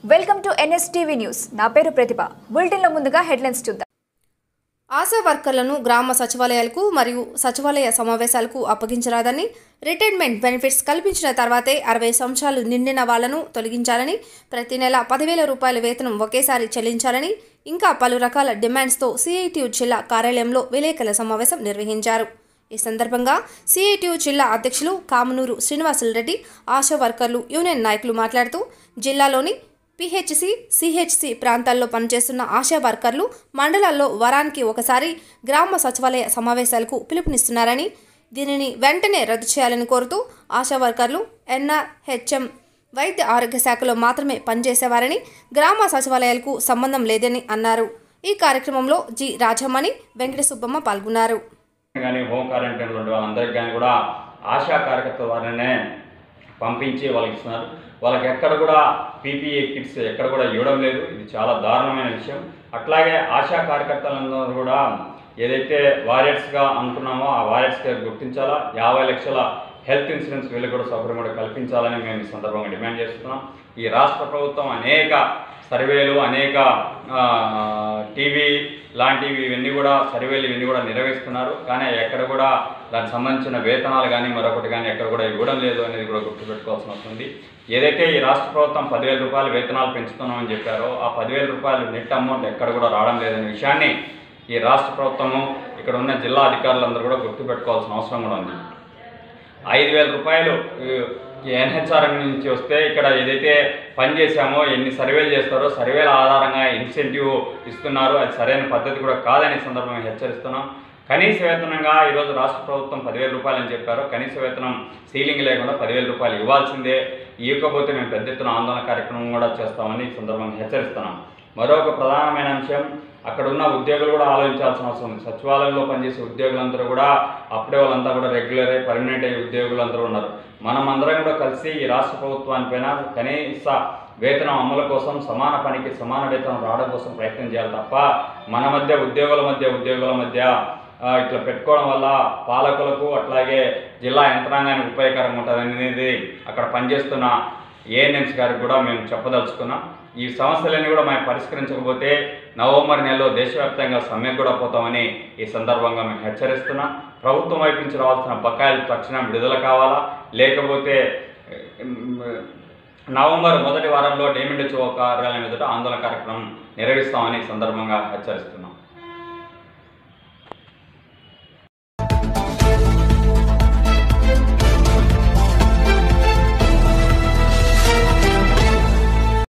welcome to NSTV news నా పేరు ప్రతిభ బులెటిన్లో ముందుగా హెడ్లైన్స్ చూద్దాం ఆశా వర్కర్లను గ్రామ సచివాలయాలకు మరియు సచివాలయ సమావేశాలకు అప్పగించరాదని రిటైర్మెంట్ బెనిఫిట్స్ కల్పించిన తర్వాతే అరవై సంవత్సరాలు నిండిన వాళ్లను తొలగించాలని ప్రతి నెల పదివేల రూపాయల వేతనం ఒకేసారి చెల్లించాలని ఇంకా పలు రకాల డిమాండ్స్తో సిఐటియు జిల్లా కార్యాలయంలో విలేకరుల సమావేశం నిర్వహించారు ఈ సందర్భంగా సిఐటియు జిల్లా అధ్యక్షులు కామనూరు శ్రీనివాసులరెడ్డి ఆశా వర్కర్లు యూనియన్ నాయకులు మాట్లాడుతూ జిల్లాలోని పిహెచ్సి సిహెచ్సి ప్రాంతాల్లో పనిచేస్తున్న ఆశా వర్కర్లు మండలాల్లో వారానికి ఒకసారి గ్రామ సచివాలయ సమావేశాలకు పిలుపునిస్తున్నారని దీనిని వెంటనే రద్దు చేయాలని కోరుతూ ఆశా వర్కర్లు ఎన్ఆర్హెచ్ఎం వైద్య ఆరోగ్య శాఖలో మాత్రమే పనిచేసేవారని గ్రామ సచివాలయాలకు సంబంధం లేదని అన్నారు ఈ కార్యక్రమంలో జి రాజమ్మణి వెంకట సుబ్బమ్మ పాల్గొన్నారు కానీ హోమ్ క్వారంటైన్లో ఉండే వాళ్ళందరికీ కానీ కూడా ఆశా కార్యకర్తల వారినే పంపించి వాళ్ళకి ఇస్తున్నారు వాళ్ళకి ఎక్కడ కూడా పీపీఏ కిట్స్ ఎక్కడ కూడా ఇవ్వడం లేదు ఇది చాలా దారుణమైన విషయం అట్లాగే ఆశా కార్యకర్తలందరూ కూడా ఏదైతే వారియర్స్గా అనుకున్నామో ఆ వారియర్స్గా గుర్తించాలా యాభై లక్షల హెల్త్ ఇన్సూరెన్స్ వీళ్ళు కూడా సౌకర్యం కూడా కల్పించాలని మేము ఈ సందర్భంగా డిమాండ్ చేస్తున్నాం ఈ రాష్ట్ర ప్రభుత్వం అనేక సర్వేలు అనేక ఆ, టీవీ లాంటివి ఇవన్నీ కూడా సర్వేలు ఇవన్నీ కూడా నిర్వహిస్తున్నారు కానీ ఎక్కడ కూడా దానికి సంబంధించిన వేతనాలు కానీ మరొకటి కానీ ఎక్కడ కూడా ఇవ్వడం లేదు అనేది కూడా గుర్తుపెట్టుకోవాల్సిన అవసరం ఉంది ఏదైతే ఈ రాష్ట్ర ప్రభుత్వం పదివేల రూపాయలు వేతనాలు పెంచుతున్నామని చెప్పారో ఆ పదివేల రూపాయలు నెట్ అమౌంట్ ఎక్కడ కూడా రావడం లేదనే విషయాన్ని ఈ రాష్ట్ర ప్రభుత్వము ఇక్కడ ఉన్న జిల్లా అధికారులందరూ కూడా గుర్తుపెట్టుకోవాల్సిన అవసరం కూడా ఉంది ఐదు వేల రూపాయలు ఎన్హెచ్ఆర్ఎం నుంచి వస్తే ఇక్కడ ఏదైతే పని చేశామో ఎన్ని సర్వేలు చేస్తారో సర్వేల ఆధారంగా ఇన్సెంటివ్ ఇస్తున్నారు అది సరైన పద్ధతి కూడా కాదని ఈ సందర్భంగా హెచ్చరిస్తున్నాం కనీస వేతనంగా ఈరోజు రాష్ట్ర ప్రభుత్వం పదివేల రూపాయలు అని చెప్పారు కనీస వేతనం సీలింగ్ లేకుండా పదివేల రూపాయలు ఇవ్వాల్సిందే ఇవ్వకపోతే మేము పెద్ద ఎత్తున ఆందోళన కార్యక్రమం కూడా చేస్తామని ఈ సందర్భంగా హెచ్చరిస్తున్నాం మరొక ప్రధానమైన అంశం అక్కడ ఉన్న ఉద్యోగులు కూడా ఆలోచించాల్సిన అవసరం ఉంది సచివాలయంలో పనిచేసే ఉద్యోగులందరూ కూడా అప్పుడే వాళ్ళంతా కూడా రెగ్యులర్ అయ్యి పర్మనెంట్ అయ్యే ఉద్యోగులందరూ ఉన్నారు మనం అందరం కూడా కలిసి ఈ రాష్ట్ర ప్రభుత్వానిపైన కనీస వేతనం అమలు కోసం సమాన పనికి సమాన వేతనం రావడం కోసం ప్రయత్నం చేయాలి తప్ప మన మధ్య ఉద్యోగుల మధ్య ఉద్యోగుల మధ్య ఆ, ఇట్లా పెట్టుకోవడం వల్ల పాలకులకు అట్లాగే జిల్లా యంత్రాంగానికి ఉపయోగకరంగా ఉంటుంది అనేది అక్కడ పనిచేస్తున్న ఏఎన్ఎంస్ గారికి కూడా మేము చెప్పదలుచుకున్నాం ఈ సమస్యలన్నీ కూడా మేము పరిష్కరించకపోతే నవంబర్ నెలలో దేశవ్యాప్తంగా సమ్మెకు కూడా పోతామని ఈ సందర్భంగా మేము హెచ్చరిస్తున్నాం ప్రభుత్వం వైపు నుంచి రావాల్సిన బకాయిలు తక్షణం విడుదల కావాలా లేకపోతే ఉమ్, నవంబర్ మొదటి వారంలో డేమిండ్ చో కార్యాలయం ఎదుట ఆందోళన కార్యక్రమం నిర్వహిస్తామని ఈ సందర్భంగా హెచ్చరిస్తున్నాం